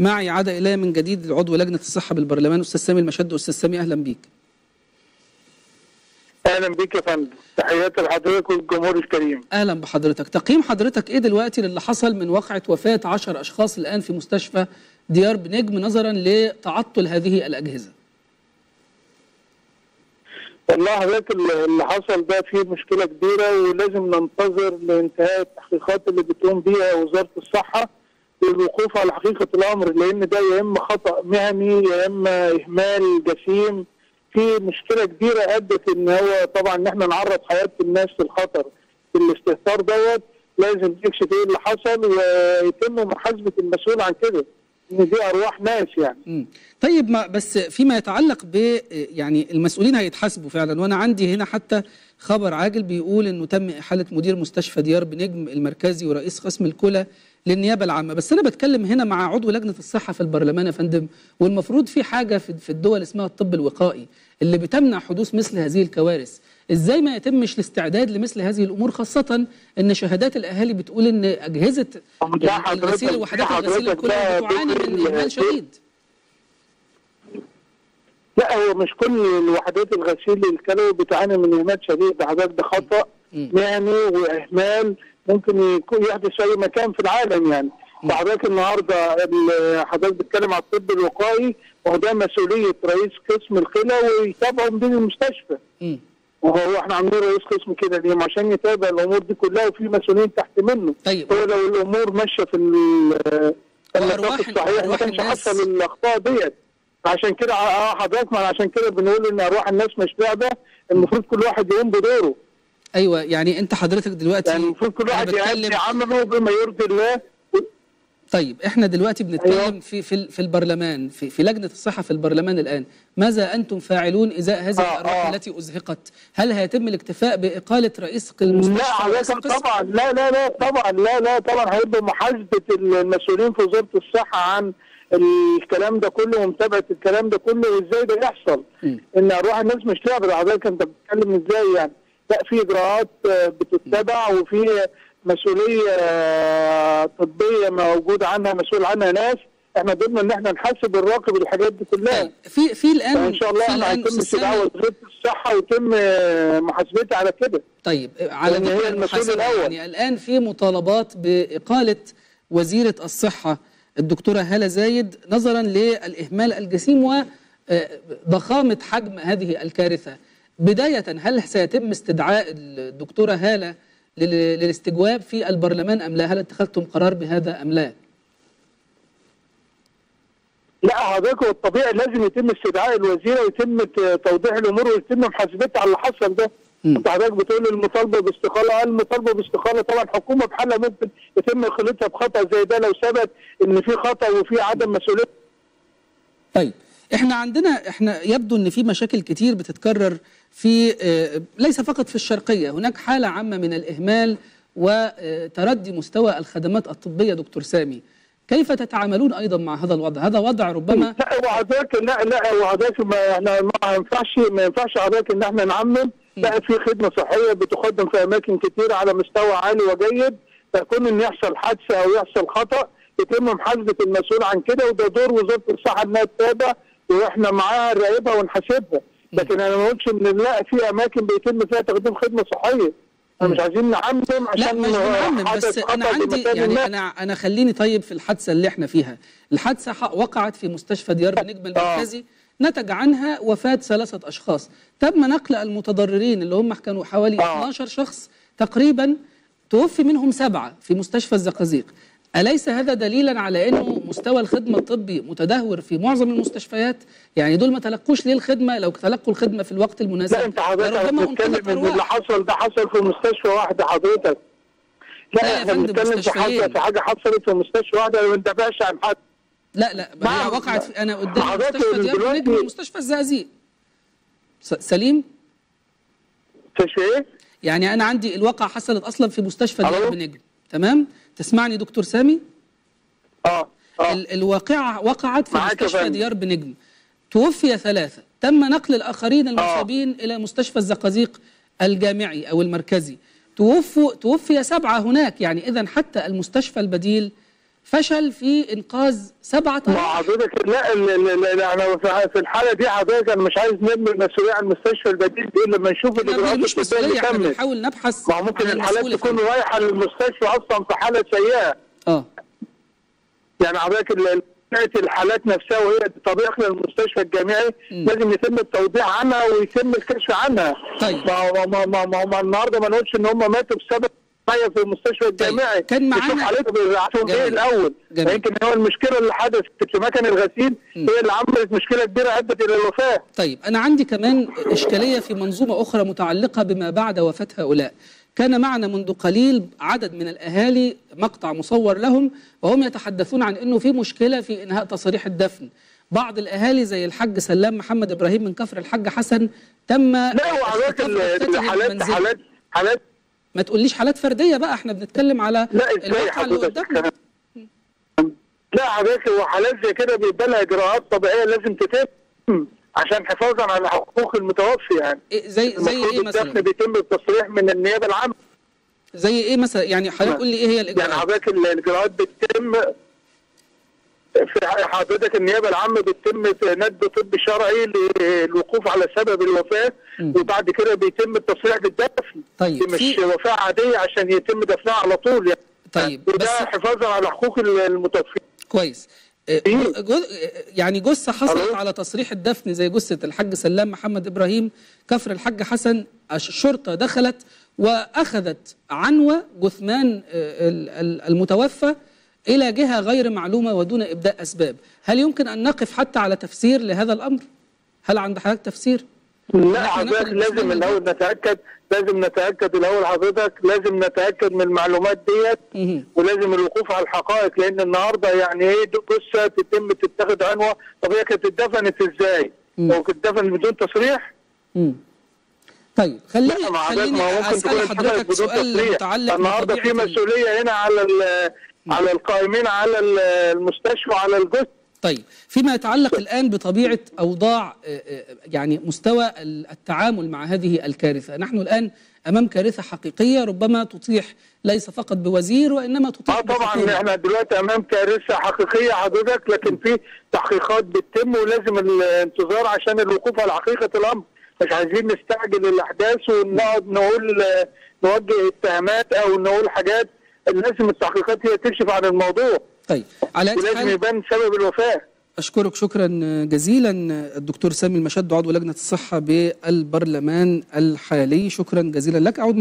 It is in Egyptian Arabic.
معي عاد الي من جديد عضو لجنه الصحه بالبرلمان استاذ سامي المشد استاذ سامي اهلا بيك اهلا بيك يا فندم تحياتي لحضرتك والجمهور الكريم اهلا بحضرتك تقييم حضرتك ايه دلوقتي للي حصل من وقعه وفاه 10 اشخاص الان في مستشفى ديار بنجم نظرا لتعطل هذه الاجهزه والله حضرتك اللي حصل ده فيه مشكله كبيره ولازم ننتظر لانتهاء التحقيقات اللي بتقوم بيها وزاره الصحه للوقوف على حقيقه الامر لان ده يا اما خطا مهني يا اما اهمال جسيم في مشكله كبيره ادت ان هو طبعا ان احنا نعرض حياه الناس للخطر في الاستهتار دوت لازم نكشف ايه اللي حصل ويتم محاسبه المسؤول عن كده ان دي ارواح ناس يعني مم. طيب ما بس فيما يتعلق ب يعني المسؤولين هيتحاسبوا فعلا وانا عندي هنا حتى خبر عاجل بيقول انه تم احاله مدير مستشفى ديار بنجم المركزي ورئيس قسم الكلى للنيابه العامه بس انا بتكلم هنا مع عضو لجنه الصحه في البرلمان يا فندم والمفروض في حاجه في في الدول اسمها الطب الوقائي اللي بتمنع حدوث مثل هذه الكوارث ازاي ما يتمش الاستعداد لمثل هذه الامور خاصه ان شهادات الاهالي بتقول ان اجهزه الغسيل وحدات الغسيل الكلى بتعاني من اهمال شديد لا هو مش كل الوحدات الغسيل الكلوي بتعاني من اهمال شديد حضرتك ده خطا مهني واهمال ممكن يكون يحدث في اي مكان في العالم يعني فحضرتك النهارده حضرتك بتتكلم على الطب الوقائي وهو ده مسؤوليه رئيس قسم الكلى ويتابعوا مدير المستشفى. مم. وهو احنا عاملين رئيس قسم كده ليه؟ عشان يتابع الامور دي كلها وفي مسؤولين تحت منه. طيب. هو لو الامور ماشيه في النطاق الصحيح ما كانش حصل الاخطاء ديت. عشان كده اه حضرتك ما عشان كده بنقول ان ارواح الناس مش لعبه المفروض كل واحد يقوم بدوره. ايوه يعني انت حضرتك دلوقتي يعني المفروض كل واحد يأدي عمله بما يرضي الله طيب احنا دلوقتي بنتكلم أيوة. في في في البرلمان في في لجنه الصحه في البرلمان الان ماذا انتم فاعلون ازاء هذه آه الارواح آه. التي ازهقت هل هيتم الاكتفاء باقاله رئيس المستشفى لا حضرتك طبعا لا لا لا طبعا لا لا طبعا هيبقى محاسبه المسؤولين في وزاره الصحه عن الكلام ده كله ومتابعه الكلام ده كله وازاي ده يحصل م. ان ارواح الناس مش لعبه حضرتك انت بتتكلم ازاي يعني لا في اجراءات بتتبع وفي مسؤوليه طبيه موجود عنها مسؤول عنها ناس احنا ضمن ان احنا نحاسب الراقب الحاجات دي كلها في في الان ان شاء الله احنا هيتم استدعاء وزاره الصحه ويتم محاسبتها على كده طيب على ذكر المحاسبه يعني الان في مطالبات باقاله وزيره الصحه الدكتوره هاله زايد نظرا للاهمال الجسيم وضخامه حجم هذه الكارثه بدايه هل سيتم استدعاء الدكتوره هاله للاستجواب في البرلمان ام لا؟ هل اتخذتم قرار بهذا ام لا؟ لا حضرتك الطبيعي لازم يتم استدعاء الوزيره ويتم توضيح الامور ويتم محاسبتها على اللي حصل ده. انت حضرتك بتقول المطالبه باستقاله، المطالبه باستقاله طبعا حكومه بحالها ممكن يتم اخالتها بخطا زي ده لو ثبت ان في خطا وفي عدم مسؤوليه. طيب احنا عندنا احنا يبدو ان في مشاكل كتير بتتكرر في ليس فقط في الشرقيه، هناك حاله عامه من الاهمال وتردي مستوى الخدمات الطبيه دكتور سامي. كيف تتعاملون ايضا مع هذا الوضع؟ هذا وضع ربما لا وحضرتك لا لا وحضرتك ما احنا ما ينفعش ما ينفعش حضرتك ان احنا نعمم لا في خدمه صحيه بتقدم في اماكن كثيره على مستوى عالي وجيد فكون ان يحصل حادثه او يحصل خطا يتم محاسبه المسؤول عن كده وده دور وزاره الصحه انها تتابع واحنا معاها نراقبها ونحاسبها لكن انا ما قلتش ان لا في اماكن بيتم فيها تقديم خدمه صحيه مش عايزين نعمم عشان لا مش بنعمم بس انا عندي يعني انا انا خليني طيب في الحادثه اللي احنا فيها الحادثه وقعت في مستشفى ديار بنجم المركزي نتج عنها وفاه ثلاثه اشخاص تم نقل المتضررين اللي هم كانوا حوالي آه. 12 شخص تقريبا توفي منهم سبعه في مستشفى الزقازيق أليس هذا دليلا على أنه مستوى الخدمة الطبي متدهور في معظم المستشفيات؟ يعني دول ما تلقوش ليه الخدمة لو تلقوا الخدمة في الوقت المناسب لا أنت حضرتك بتتكلم إن اللي حصل ده حصل في مستشفى واحدة حضرتك لا احنا بنتكلم في حاجة في حاجة حصلت في مستشفى واحدة ما بندافعش عن حد لا لا هي وقعت في أنا قدام مستشفى ديار نجم مستشفى الزقازيق سليم؟ مستشفى إيه؟ يعني أنا عندي الواقعة حصلت أصلا في مستشفى ديار بنجم تمام؟ تسمعني دكتور سامي؟ اه اه الواقعة وقعت في مستشفى ديار بنجم توفي ثلاثة تم نقل الآخرين المصابين آه. إلى مستشفى الزقازيق الجامعي أو المركزي توفوا توفي سبعة هناك يعني إذا حتى المستشفى البديل فشل في انقاذ سبعه ما أرواح. حضرتك لا لا- لا لا- لا انا في- في الحاله دي حضرتك انا مش عايز نرمي المسؤوليه على المستشفى البديل دي لما نشوف احنا الاجراءات مش الطبيه مسؤوليه احنا نكمل بنحاول نبحث ما هو ممكن عن الحالات المسؤول تكون فين. رايحه للمستشفى اصلا في حاله سيئه اه يعني حضرتك ال- ال- الحالات نفسها وهي تطبيق للمستشفى الجامعي مم. لازم يتم التوضيح عنها ويتم الكشف عنها طيب. ما هو ما ما ما, ما النهارده ما نقولش ان هم ماتوا بسبب ميه في المستشفى الجامعي كان معانا- نشوف حالتهم بيبعتهم ايه جميل. الاول جميل. يمكن هو المشكله اللي حدثت في مكان الغسيل مم. هي اللي عملت مشكله كبيره ادت الى الوفاه طيب أنا عندي كمان إشكالية في منظومة أخرى متعلقة بما بعد وفاة هؤلاء كان معنا منذ قليل عدد من الأهالي مقطع مصور لهم وهم يتحدثون عن أنه في مشكلة في إنهاء تصاريح الدفن بعض الأهالي زي الحاج سلام محمد إبراهيم من كفر الحاج حسن تم لا وحضرتك اختطاف ال- جثته الحالات بالمنزل. حالات حالات ما تقوليش حالات فردية بقى احنا بنتكلم على لا ازاي الواقع اللي حضرتك قدامنا لا حضرتك هو حالات زي كده بيبقى لها اجراءات طبيعيه لازم تتم عشان حفاظا على حقوق المتوفي يعني إيه زي زي المفروض ايه الدفن مثلا بيتم بالتصريح من النيابه العامه زي ايه مثلا يعني حضرتك قول لي ايه هي يعني الاجراءات حضرتك ال- الاجراءات بتتم في حضرتك النيابه العامه بتتم في ندب طبي شرعي للوقوف على سبب الوفاه مم. وبعد كده بيتم التصريح بالدفن طيب، دي مش في- وفاه عاديه عشان يتم دفنها على طول يعني طيب، وده بس- حفاظا على حقوق المتوفين كويس آه، إيه؟ جو- يعني جثه حصلت ألو؟ على تصريح الدفن زي جثه الحاج سلام محمد ابراهيم كفر الحاج حسن الشرطه دخلت واخذت عنوه جثمان آه، ال- ال- المتوفى الى جهه غير معلومه ودون ابداء اسباب هل يمكن ان نقف حتى على تفسير لهذا الامر هل عند حضرتك تفسير لا إحنا ناخد حضرتك لازم الجثمان الاول نتاكد لازم نتاكد الاول حضرتك لازم نتاكد من المعلومات ديت مهم. ولازم الوقوف على الحقائق لان النهارده يعني ايه دي جثه تتم تتاخد عنوه طب هي كانت اتدفنت ازاي؟ مم. لو كانت اتدفنت بدون تصريح؟ مم. طيب خليني لا ما حضرتك خليني ما هو ممكن تكون اسال اتدفنت حضرتك بدون سؤال تصريح متعلق النهارده في بطبيعة ال- مسؤوليه هنا على ال- على القائمين على ال- المستشفى وعلى الجثه طيب فيما يتعلق الآن بطبيعة أوضاع آه، آه، يعني مستوى ال- التعامل مع هذه الكارثة نحن الآن أمام كارثة حقيقية ربما تطيح ليس فقط بوزير وإنما تطيح اه طبعا بحكومة. احنا دلوقتي امام كارثه حقيقيه حضرتك لكن في تحقيقات بتتم ولازم الانتظار عشان الوقوف على حقيقه الامر مش عايزين نستعجل الاحداث ونقعد نقول نوجه اتهامات او نقول حاجات لازم التحقيقات هي تكشف عن الموضوع طيب على أي ولازم حال يبان سبب الوفاه أشكرك شكرا جزيلا الدكتور سامي المشد عضو لجنة الصحة بالبرلمان الحالي شكرا جزيلا لك أعود